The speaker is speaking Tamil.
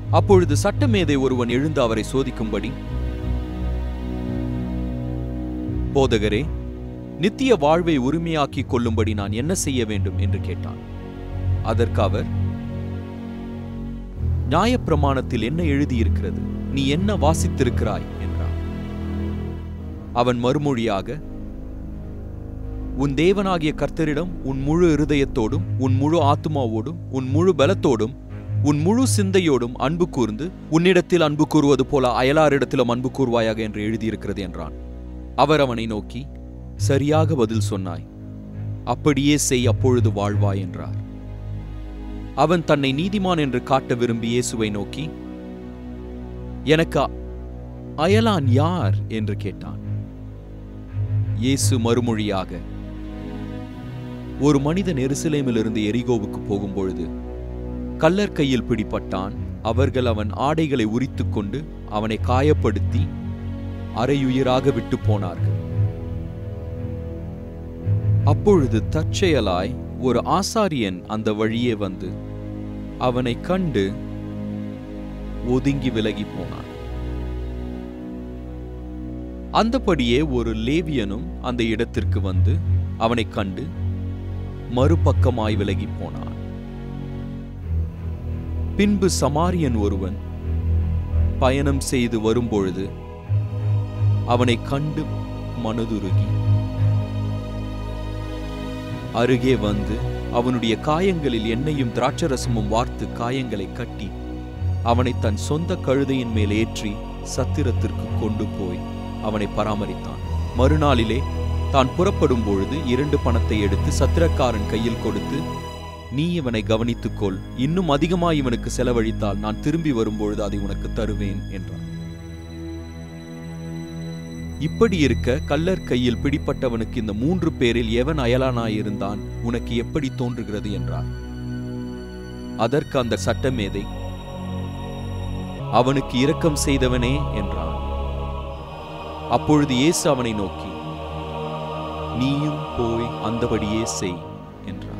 அப்பொழுது சட்டமேதை ஒருவன் எழுந்து அவரை சோதிக்கும்படி போதகரே நித்திய வாழ்வை உரிமையாக்கிக் கொள்ளும்படி நான் என்ன செய்ய வேண்டும் என்று கேட்டான் அதற்கு அவர் நியாயப்பிரமாணத்தில் என்ன எழுதியிருக்கிறது நீ என்ன வாசித்திருக்கிறாய் என்றார் அவன் மறுமொழியாக உன் தேவனாகிய கர்த்தரிடம் உன் முழு இருதயத்தோடும் உன் முழு ஆத்துமாவோடும் உன் முழு பலத்தோடும் உன் முழு சிந்தையோடும் அன்பு கூர்ந்து உன்னிடத்தில் அன்பு கூறுவது போல அயலாரிடத்திலும் அன்பு கூறுவாயாக என்று எழுதியிருக்கிறது என்றான் அவர் அவனை நோக்கி சரியாக பதில் சொன்னாய் அப்படியே செய் அப்பொழுது வாழ்வாய் என்றார் அவன் தன்னை நீதிமான் என்று காட்ட விரும்பி இயேசுவை நோக்கி எனக்கு அயலான் யார் என்று கேட்டான் இயேசு மறுமொழியாக ஒரு மனிதன் எருசலேமிலிருந்து எரிகோவுக்கு போகும்பொழுது கல்லர் கையில் பிடிபட்டான் அவர்கள் அவன் ஆடைகளை உரித்துக் கொண்டு அவனை காயப்படுத்தி அரையுயிராக விட்டு போனார்கள் அப்பொழுது தற்செயலாய் ஒரு ஆசாரியன் அந்த வழியே வந்து அவனை கண்டு ஒதுங்கி விலகி போனான் அந்தபடியே ஒரு லேவியனும் அந்த இடத்திற்கு வந்து அவனைக் கண்டு மறுபக்கமாய் விலகி போனான் பின்பு சமாரியன் ஒருவன் பயணம் செய்து வரும்பொழுது அவனை கண்டு மனதுருகி அருகே வந்து அவனுடைய காயங்களில் எண்ணெயும் திராட்சரசமும் வார்த்து காயங்களை கட்டி அவனை தன் சொந்த கழுதையின் மேல் ஏற்றி சத்திரத்திற்கு கொண்டு போய் அவனை பராமரித்தான் மறுநாளிலே தான் புறப்படும் பொழுது இரண்டு பணத்தை எடுத்து சத்திரக்காரன் கையில் கொடுத்து நீ இவனை கவனித்துக்கொள் இன்னும் அதிகமாய் இவனுக்கு செலவழித்தால் நான் திரும்பி வரும்பொழுது அதை உனக்கு தருவேன் என்றான் இப்படி இருக்க கல்லர் கையில் பிடிப்பட்டவனுக்கு இந்த மூன்று பேரில் எவன் அயலானாயிருந்தான் உனக்கு எப்படி தோன்றுகிறது என்றார் அதற்கு அந்த சட்டமேதை அவனுக்கு இரக்கம் செய்தவனே என்றான் அப்பொழுது இயேசு அவனை நோக்கி நீயும் போய் அந்தபடியே செய் என்றார்